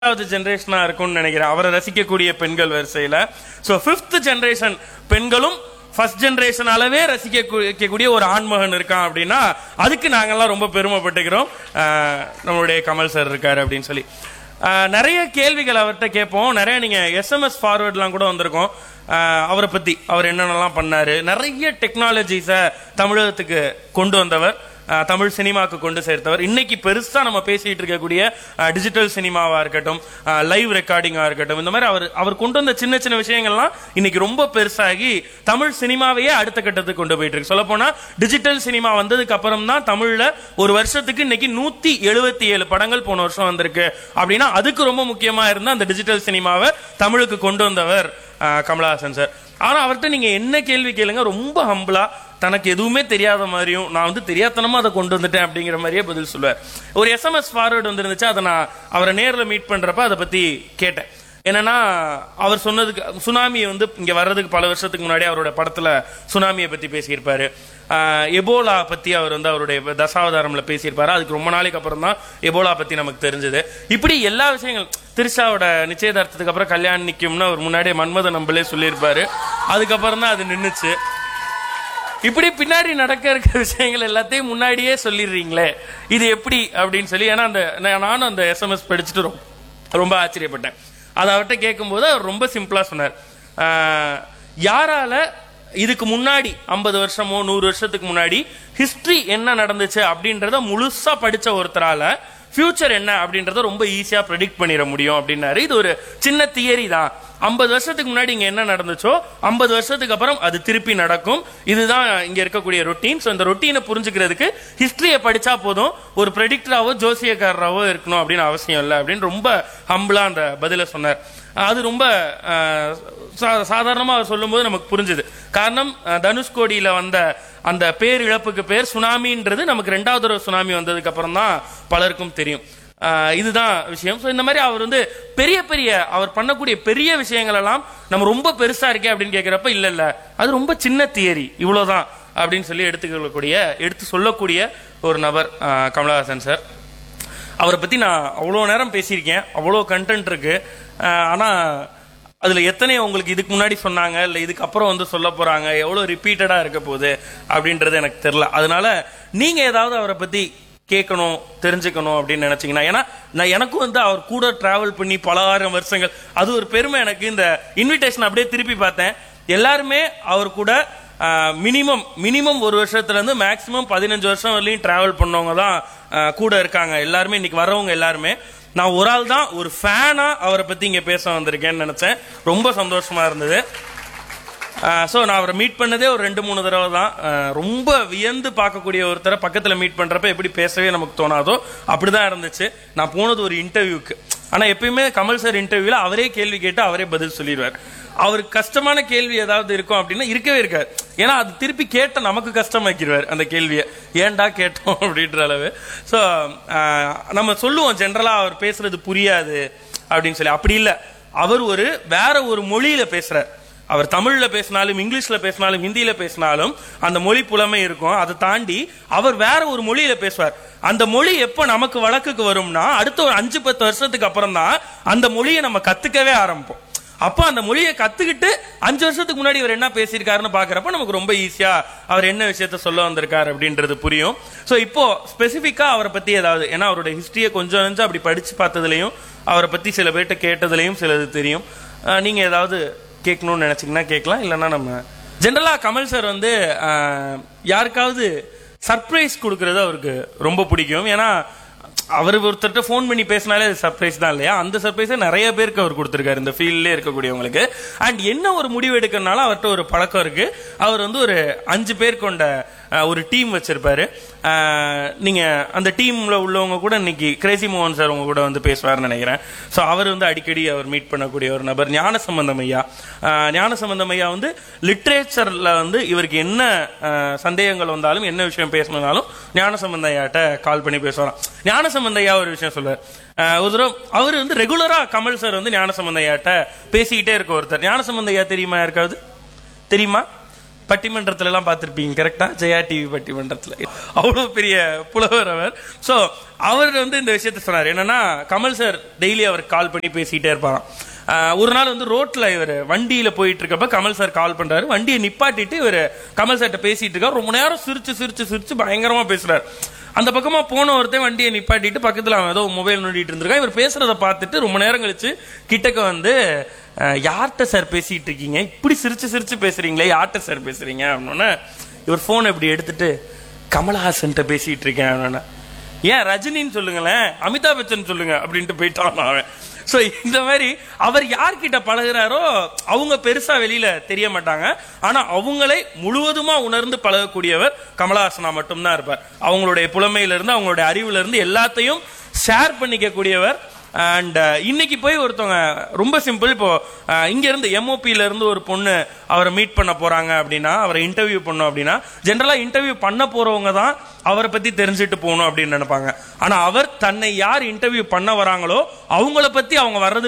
ரெண்டாவது ஜெனரேஷனா இருக்கும்னு நினைக்கிறேன் அவரை ரசிக்கக்கூடிய பெண்கள் வரிசையில சோ ஃபிஃப்த் ஜெனரேஷன் பெண்களும் ஃபர்ஸ்ட் ஜெனரேஷன் அளவே ரசிக்கக்கூடிய ஒரு ஆண்மகன் இருக்கான் அப்படின்னா அதுக்கு நாங்கெல்லாம் ரொம்ப பெருமைப்பட்டுக்கிறோம் ஆஹ் நம்மளுடைய கமல் சார் இருக்காரு அப்படின்னு சொல்லி ஆஹ் நிறைய கேள்விகள் அவர்கிட்ட கேட்போம் நிறைய நீங்க எஸ்எம்எஸ் ஃபார்வர்ட்லாம் கூட வந்திருக்கோம் ஆஹ் அவரை பத்தி அவர் என்னென்னலாம் பண்ணாரு நிறைய டெக்னாலஜிஸை தமிழகத்துக்கு கொண்டு வந்தவர் ஆஹ் தமிழ் சினிமாக்கு கொண்டு சேர்த்தவர் இன்னைக்கு பெருசா நம்ம பேசிட்டு இருக்கக்கூடிய டிஜிட்டல் சினிமாவா இருக்கட்டும் லைவ் ரெக்கார்டிங்கா இருக்கட்டும் இந்த மாதிரி அவர் அவர் கொண்டு வந்த சின்ன சின்ன விஷயங்கள்லாம் இன்னைக்கு ரொம்ப பெருசாகி தமிழ் சினிமாவையே அடுத்த கட்டத்துக்கு கொண்டு போயிட்டு இருக்கு சொல்ல போனா டிஜிட்டல் சினிமா வந்ததுக்கு அப்புறம் தான் தமிழ்ல ஒரு வருஷத்துக்கு இன்னைக்கு நூத்தி எழுபத்தி ஏழு படங்கள் போன வருஷம் வந்திருக்கு அப்படின்னா அதுக்கு ரொம்ப முக்கியமா இருந்த அந்த டிஜிட்டல் சினிமாவை தமிழுக்கு கொண்டு வந்தவர் ஆஹ் கமலஹாசன் சார் ஆனா அவர்கிட்ட நீங்க என்ன கேள்வி கேளுங்க ரொம்ப ஹம்பிளா தனக்கு எதுவுமே தெரியாத மாதிரியும் நான் வந்து தெரியாதனமா அதை கொண்டு வந்துட்டேன் அப்படிங்கிற மாதிரியே பதில் சொல்லுவார் ஒரு எஸ்எம்எஸ் ஃபார்வர்டு வந்துருந்துச்சு அதை நான் அவரை நேரில் மீட் பண்றப்ப அதை பத்தி கேட்டேன் என்னன்னா அவர் சொன்னதுக்கு சுனாமி வந்து இங்க வர்றதுக்கு பல வருஷத்துக்கு முன்னாடி அவரோட படத்துல சுனாமியை பத்தி பேசியிருப்பாரு ஆஹ் எபோலா பத்தி அவர் வந்து அவருடைய தசாவதாரம்ல பேசியிருப்பாரு அதுக்கு ரொம்ப நாளைக்கு அப்புறம் தான் எபோலா பத்தி நமக்கு தெரிஞ்சது இப்படி எல்லா விஷயங்கள் திருஷாவோட நிச்சயதார்த்தத்துக்கு அப்புறம் கல்யாணம் நிக்கும்னு அவர் முன்னாடியே மன்மத நம்பளே சொல்லியிருப்பாரு அதுக்கப்புறம் தான் அது நின்னுச்சு இப்படி பின்னாடி நடக்க இருக்கிற விஷயங்கள் எல்லாத்தையும் முன்னாடியே சொல்லிடுறீங்களே இது எப்படி அப்படின்னு சொல்லி ஏன்னா அந்த நான் நானும் அந்த எஸ்எம்எஸ் படிச்சுட்டு ரொம்ப ரொம்ப ஆச்சரியப்பட்டேன் அதை அவர்கிட்ட கேட்கும்போது அவர் ரொம்ப சிம்பிளா சொன்னார் ஆஹ், யாரால இதுக்கு முன்னாடி ஐம்பது வருஷமோ நூறு வருஷத்துக்கு முன்னாடி ஹிஸ்டரி என்ன நடந்துச்சு அப்படின்றத முழுசா படிச்ச ஒருத்தரால ஃபியூச்சர் என்ன அப்படின்றத ரொம்ப ஈஸியா ப்ரெடிக்ட் பண்ணிட முடியும் அப்படின்னாரு இது ஒரு சின்ன தியரி தான் ஐம்பது வருஷத்துக்கு முன்னாடி இங்க என்ன நடந்துச்சோ ஐம்பது வருஷத்துக்கு அப்புறம் அது திருப்பி நடக்கும் இதுதான் இங்க இருக்கக்கூடிய ரொட்டீன் ஸோ இந்த ரொட்டீனை புரிஞ்சுக்கிறதுக்கு ஹிஸ்டரியை படிச்சா போதும் ஒரு ப்ரெடிக்டராவோ ஜோசியக்காரராவோ இருக்கணும் அப்படின்னு அவசியம் இல்லை அப்படின்னு ரொம்ப ஹம்பிளா அந்த பதில சொன்னார் அது ரொம்ப அஹ், சா- சாதாரணமா அவர் சொல்லும்போது நமக்கு புரிஞ்சுது காரணம் அஹ், தனுஷ்கோடியில வந்த அந்த பேர் இழப்புக்கு பேர் சுனாமின்றது நமக்கு ரெண்டாவது தடவை சுனாமி வந்ததுக்கு அப்புறம் தான் பலருக்கும் தெரியும் ஆஹ் இதுதான் விஷயம் ஸோ இந்த மாதிரி அவர் வந்து பெரிய பெரிய அவர் பண்ணக்கூடிய பெரிய விஷயங்கள் எல்லாம் நம்ம ரொம்ப பெருசா இருக்கே அப்படின்னு கேட்கிறப்ப இல்ல இல்ல அது ரொம்ப சின்ன தியரி இவ்வளவுதான் அப்படின்னு சொல்லி எடுத்துக்கொள்ளக்கூடிய எடுத்து சொல்லக்கூடிய ஒரு நபர் ஆஹ் கமலஹாசன் சார் அவரை பத்தி நான் அவ்வளோ நேரம் பேசியிருக்கேன் அவ்வளோ கண்டென்ட் இருக்கு ஆஹ் ஆனா அதுல எத்தனை உங்களுக்கு இதுக்கு முன்னாடி சொன்னாங்க இல்ல இதுக்கு அப்புறம் வந்து சொல்ல போறாங்க எவ்வளவு ரிப்பீட்டடா இருக்க போகுது அப்படின்றது எனக்கு தெரியல அதனால நீங்க ஏதாவது அவரை பத்தி கேட்கணும் தெரிஞ்சுக்கணும் அப்படின்னு நினைச்சீங்கன்னா ஏன்னா நான் எனக்கும் வந்து அவர் கூட டிராவல் பண்ணி பல ஆயிரம் வருஷங்கள் அது ஒரு பெருமை எனக்கு இந்த இன்விடேஷன் அப்படியே திருப்பி பார்த்தேன் எல்லாருமே அவர் கூட மினிமம் மினிமம் ஒரு வருஷத்துல இருந்து மேக்சிமம் பதினஞ்சு வருஷம் வரலையும் டிராவல் பண்ணவங்க தான் ஆஹ், கூட இருக்காங்க எல்லாருமே இன்னைக்கு வர்றவங்க எல்லாருமே நான் ஒரு ஆள் தான் ஒரு ஃபேனா அவரை பத்தி இங்க பேச வந்திருக்கேன்னு நினைச்சேன் ரொம்ப சந்தோஷமா இருந்தது ஸோ நான் அவரை மீட் பண்ணதே ஒரு ரெண்டு மூணு தடவை தான் ஆஹ் ரொம்ப வியந்து பார்க்கக்கூடிய ஒருத்தரை பக்கத்தில் மீட் பண்றப்ப எப்படி பேசவே நமக்கு தோணாதோ அப்படிதான் இருந்துச்சு நான் போனது ஒரு இன்டர்வியூக்கு ஆனா எப்பயுமே கமல் சார் இன்டர்வியூல அவரே கேள்வி கேட்டு அவரே பதில் சொல்லிடுவார் அவருக்கு கஷ்டமான கேள்வி ஏதாவது இருக்கும் அப்படின்னா இருக்கவே இருக்காது ஏன்னா அது திருப்பி கேட்ட நமக்கு கஷ்டமாக்கிடுவார் அந்த கேள்வியை ஏன்டா கேட்டோம் அப்படின்ற அளவு ஸோ நம்ம சொல்லுவோம் ஜென்ரலா அவர் பேசுறது புரியாது அப்படின்னு சொல்லி அப்படி இல்லை அவர் ஒரு வேற ஒரு மொழியில பேசுறார் அவர் தமிழ்ல பேசினாலும் இங்கிலீஷ்ல பேசினாலும் ஹிந்தியில பேசினாலும் அந்த மொழி புலமை இருக்கும் அதை தாண்டி அவர் வேற ஒரு மொழியில பேசுவார் அந்த மொழி எப்ப நமக்கு வழக்குக்கு வரும்னா அடுத்த ஒரு அஞ்சு பத்து வருஷத்துக்கு அப்புறம் தான் அந்த மொழியை நம்ம கத்துக்கவே ஆரம்பிப்போம் அப்போ அந்த மொழியை கத்துக்கிட்டு அஞ்சு வருஷத்துக்கு முன்னாடி இவர் என்ன பேசியிருக்காருன்னு பாக்குறப்ப நமக்கு ரொம்ப ஈஸியா அவர் என்ன விஷயத்த சொல்ல வந்திருக்காரு அப்படின்றது புரியும் சோ இப்போ ஸ்பெசிபிக்கா அவரை பத்தி ஏதாவது ஏன்னா அவருடைய ஹிஸ்டரியை கொஞ்சம் கொஞ்சம் அப்படி படிச்சு பார்த்ததுலயும் அவரை பத்தி சில பேர்கிட்ட கேட்டதுலயும் சிலது தெரியும் அஹ் நீங்க ஏதாவது கேட்கணும்னு நினைச்சீங்கன்னா கேட்கலாம் இல்லைன்னா நம்ம ஜென்ரலா கமல் சார் வந்து அஹ், யாருக்காவது சர்ப்ரைஸ் கொடுக்கறது அவருக்கு ரொம்ப பிடிக்கும் ஏன்னா அவர் ஒருத்தர்கிட்ட ஃபோன் பண்ணி பேசினாலே அது சர்ப்ரைஸ் தான் இல்லையா அந்த சர்ப்ரைஸை நிறைய பேருக்கு அவர் கொடுத்துருக்காரு இந்த ஃபீல்ட்லேயே இருக்கக்கூடியவங்களுக்கு அண்ட் என்ன ஒரு முடிவு எடுக்கிறனால அவர்கிட்ட ஒரு பழக்கம் இருக்கு அவர் வந்து ஒரு அஞ்சு பேர் கொண்ட அஹ், ஒரு டீம் வச்சிருப்பாரு அஹ், நீங்க அந்த டீம்ல உள்ளவங்க கூட இன்னைக்கு கிரேசி மோகன் சார் உங்க கூட வந்து பேசுவார்னு நினைக்கிறேன் ஸோ அவர் வந்து அடிக்கடி அவர் மீட் பண்ணக்கூடிய ஒரு நபர் ஞான சம்பந்தம் ஐயா அஹ், ஞான சம்பந்தம் ஐயா வந்து லிட்ரேச்சர்ல வந்து இவருக்கு என்ன அஹ், சந்தேகங்கள் வந்தாலும் என்ன விஷயம் பேசணும்னாலும் ஞான சம்பந்த ஐயாட்ட கால் பண்ணி பேசுவாராம் ஞான சம்பந்த ஐயா ஒரு விஷயம் சொல்லுவார் அஹ், ஒரு தடவை அவர் வந்து ரெகுலரா கமல் சார் வந்து ஞான சம்பந்த ஐயாட்ட பேசிக்கிட்டே இருக்க ஒருத்தர் ஞான சம்பந்த ஐயா தெரியுமா யாருக்காவது தெரியுமா பட்டிமன்றத்துல எல்லாம் பார்த்திருப்பீங்க கரெக்டா ஜெயா டிவி பட்டிமன்றத்துல அவ்வளவு பெரிய புலவர் அவர் சோ அவர் வந்து இந்த விஷயத்த சொன்னார் என்னன்னா கமல் சார் டெய்லி அவர் கால் பண்ணி பேசிட்டே இருப்பாராம் ஆஹ் ஒரு நாள் வந்து ரோட்ல இவர் வண்டியில போயிட்டு இருக்கப்ப கமல் சார் கால் பண்றாரு வண்டியை நிப்பாட்டிட்டு இவர் கமல் சார்ட்ட பேசிட்டு இருக்காரு ரொம்ப நேரம் சிரிச்சு சிரிச்சு சிரிச்சு பயங்கரமா பேசுறாரு அந்த பக்கமா போன ஒருத்தன் வண்டியை நிப்பாட்டிட்டு பக்கத்துல அவன் ஏதோ மொபைல் நோண்டிட்டு இருந்திருக்கான் இவர் பேசுறத பார்த்துட்டு ரொம்ப நேரம் கழிச்சு கிட்டக்க வந்து அஹ், யார்கிட்ட சார் பேசிட்டு இருக்கீங்க இப்படி சிரிச்சு சிரிச்சு பேசுறீங்களே யார்கிட்ட சார் பேசுறீங்க அப்படின்னா இவர் போன் இப்படி எடுத்துட்டு கமலஹாசன்ட்ட பேசிட்டு இருக்கேன் அப்படின்னா ஏன் ரஜினின்னு சொல்லுங்களேன் அமிதாப் பச்சன் சொல்லுங்க அப்படின்ட்டு போயிட்டான் அவன் சோ இந்த மாதிரி அவர் யார்கிட்ட பழகுறாரோ அவங்க பெருசா வெளியில தெரிய மாட்டாங்க ஆனா அவங்களை முழுவதுமா உணர்ந்து பழகக்கூடியவர் கமலஹாசனா மட்டும்தான் இருப்பார் அவங்களுடைய புலமையில இருந்து அவங்களுடைய அறிவுல இருந்து எல்லாத்தையும் ஷேர் பண்ணிக்க கூடியவர் அண்ட் இன்னைக்கு போய் ஒருத்தவங்க ரொம்ப சிம்பிள் இப்போ அஹ், இங்க இருந்து எம்ஓபில இருந்து ஒரு பொண்ணு அவரை மீட் பண்ண போறாங்க அப்படின்னா அவரை இன்டர்வியூ பண்ணோம் அப்படின்னா ஜென்ரலா இன்டர்வியூ பண்ண போறவங்க தான் அவரை பத்தி தெரிஞ்சுட்டு போகணும் அப்படின்னு நினைப்பாங்க ஆனா அவர் தன்னை யார் இன்டர்வியூ பண்ண வராங்களோ அவங்கள பத்தி அவங்க வர்றது